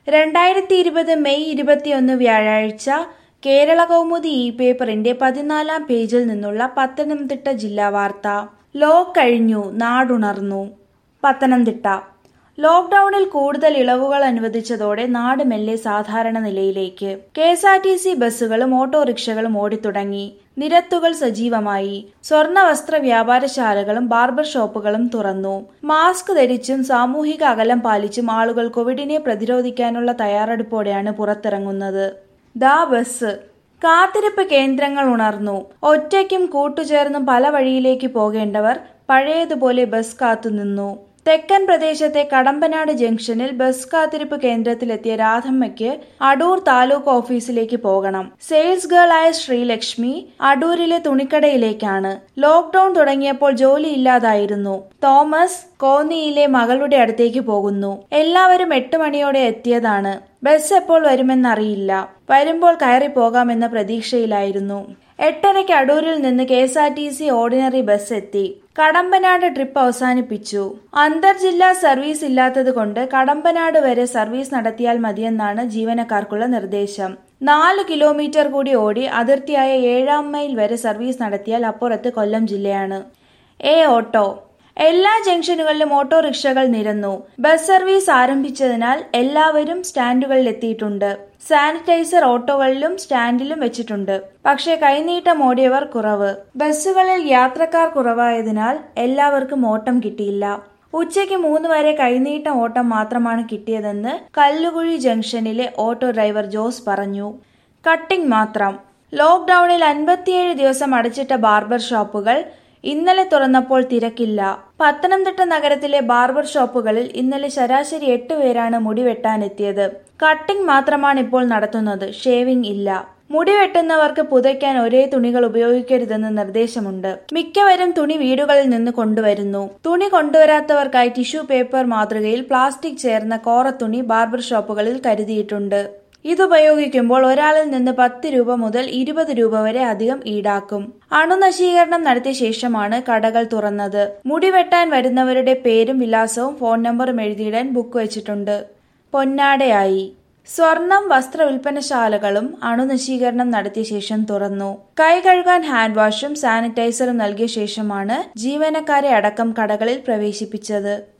രണ്ടായിരത്തി ഇരുപത് മെയ് ഇരുപത്തിയൊന്ന് വ്യാഴാഴ്ച കേരള കൗമുദി ഇ പേപ്പറിന്റെ പതിനാലാം പേജിൽ നിന്നുള്ള പത്തനംതിട്ട ജില്ലാ വാർത്ത ലോ കഴിഞ്ഞു നാടുണർന്നു പത്തനംതിട്ട ലോക്ഡൌണിൽ കൂടുതൽ ഇളവുകൾ അനുവദിച്ചതോടെ നാട് മെല്ലെ സാധാരണ നിലയിലേക്ക് K S R T C ബസ്സുകളും ഓട്ടോറിക്ഷകളും ഓടിത്തുടങ്ങി നിരത്തുകൾ സജീവമായി സ്വർണ്ണ വസ്ത്ര വ്യാപാരശാലകളും ബാർബർ ഷോപ്പുകളും തുറന്നു മാസ്ക് ധരിച്ചും സാമൂഹിക അകലം പാലിച്ചും ആളുകൾ കോവിഡിനെ പ്രതിരോധിക്കാനുള്ള തയ്യാറെടുപ്പോടെയാണ് പുറത്തിറങ്ങുന്നത് ദാ ബസ് കാത്തിരിപ്പ് കേന്ദ്രങ്ങൾ ഉണർന്നു ഒറ്റയ്ക്കും കൂട്ടുചേർന്നും പല വഴിയിലേക്ക് പോകേണ്ടവർ പഴയതുപോലെ ബസ് കാത്തുനിന്നു തെക്കൻ പ്രദേശത്തെ കടമ്പനാട് ജംഗ്ഷനിൽ ബസ് കാത്തിരിപ്പ് കേന്ദ്രത്തിലെത്തിയ രാധമ്മയ്ക്ക് അടൂർ താലൂക്ക് ഓഫീസിലേക്ക് പോകണം സെയിൽസ് ഗേളായ ശ്രീലക്ഷ്മി അടൂരിലെ തുണിക്കടയിലേക്കാണ് ലോക്ഡൌൺ തുടങ്ങിയപ്പോൾ ജോലിയില്ലാതായിരുന്നു തോമസ് കോന്നിയിലെ മകളുടെ അടുത്തേക്ക് പോകുന്നു എല്ലാവരും എട്ട് മണിയോടെ എത്തിയതാണ് ബസ് എപ്പോൾ വരുമെന്നറിയില്ല വരുമ്പോൾ കയറി പോകാമെന്ന പ്രതീക്ഷയിലായിരുന്നു എട്ടരയ്ക്ക് അടൂരിൽ നിന്ന് K S R T C ordinary bus എത്തി കടമ്പനാട് ട്രിപ്പ് അവസാനിപ്പിച്ചു അന്തർജില്ലാ സർവീസ് ഇല്ലാത്തതുകൊണ്ട് കടമ്പനാട് വരെ സർവീസ് നടത്തിയാൽ മതിയെന്നാണ് ജീവനക്കാർക്കുള്ള നിർദ്ദേശം നാല് കിലോമീറ്റർ കൂടി ഓടി അതിർത്തിയായ ഏഴാം മൈൽ വരെ സർവീസ് നടത്തിയാൽ അപ്പുറത്ത് കൊല്ലം ജില്ലയാണ് എ ഓട്ടോ എല്ലാ ജംഗ്ഷനുകളിലും ഓട്ടോറിക്ഷകൾ നിരന്നു ബസ് സർവീസ് ആരംഭിച്ചതിനാൽ എല്ലാവരും സ്റ്റാൻഡുകളിൽ എത്തിയിട്ടുണ്ട് സാനിറ്റൈസർ ഓട്ടോകളിലും സ്റ്റാൻഡിലും വെച്ചിട്ടുണ്ട് പക്ഷേ കൈനീട്ടം ഓടിയവർ കുറവ് ബസ്സുകളിൽ യാത്രക്കാർ കുറവായതിനാൽ എല്ലാവർക്കും ഓട്ടം കിട്ടിയില്ല ഉച്ചയ്ക്ക് മൂന്ന് വരെ കൈനീട്ടം ഓട്ടം മാത്രമാണ് കിട്ടിയതെന്ന് കല്ലുകുഴി ജംഗ്ഷനിലെ ഓട്ടോ ഡ്രൈവർ ജോസ് പറഞ്ഞു കട്ടിംഗ് മാത്രം ലോക്ഡൌണിൽ അൻപത്തിയേഴ് ദിവസം അടച്ചിട്ട ബാർബർ ഷോപ്പുകൾ ഇന്നലെ തുറന്നപ്പോൾ തിരക്കില്ല പത്തനംതിട്ട നഗരത്തിലെ ബാർബർ ഷോപ്പുകളിൽ ഇന്നലെ ശരാശരി എട്ട് പേരാണ് മുടി വെട്ടാനെത്തിയത് കട്ടിംഗ് മാത്രമാണ് ഇപ്പോൾ നടത്തുന്നത് ഷേവിംഗ് ഇല്ല മുടി വെട്ടുന്നവർക്ക് പുതയ്ക്കാൻ ഒരേ തുണികൾ ഉപയോഗിക്കരുതെന്ന് നിർദ്ദേശമുണ്ട് മിക്കവരും തുണി വീടുകളിൽ നിന്ന് കൊണ്ടുവരുന്നു തുണി കൊണ്ടുവരാത്തവർക്കായി ടിഷ്യൂ പേപ്പർ മാതൃകയിൽ പ്ലാസ്റ്റിക് ചേർന്ന കോറത്തുണി ബാർബർ ഷോപ്പുകളിൽ കരുതിയിട്ടുണ്ട് ഇതുപയോഗിക്കുമ്പോൾ ഒരാളിൽ നിന്ന് പത്ത് രൂപ മുതൽ ഇരുപത് രൂപ വരെ അധികം ഈടാക്കും അണുനശീകരണം നടത്തിയ ശേഷമാണ് കടകൾ തുറന്നത് മുടി വെട്ടാൻ വരുന്നവരുടെ പേരും വിലാസവും ഫോൺ നമ്പറും എഴുതിയിടാൻ ബുക്ക് വെച്ചിട്ടുണ്ട് പൊന്നാടയായി സ്വർണം വസ്ത്ര വിൽപ്പനശാലകളും അണുനശീകരണം നടത്തിയ ശേഷം തുറന്നു കൈ കഴുകാൻ ഹാൻഡ് വാഷും സാനിറ്റൈസറും നൽകിയ ശേഷമാണ് ജീവനക്കാരെ അടക്കം കടകളിൽ പ്രവേശിപ്പിച്ചത്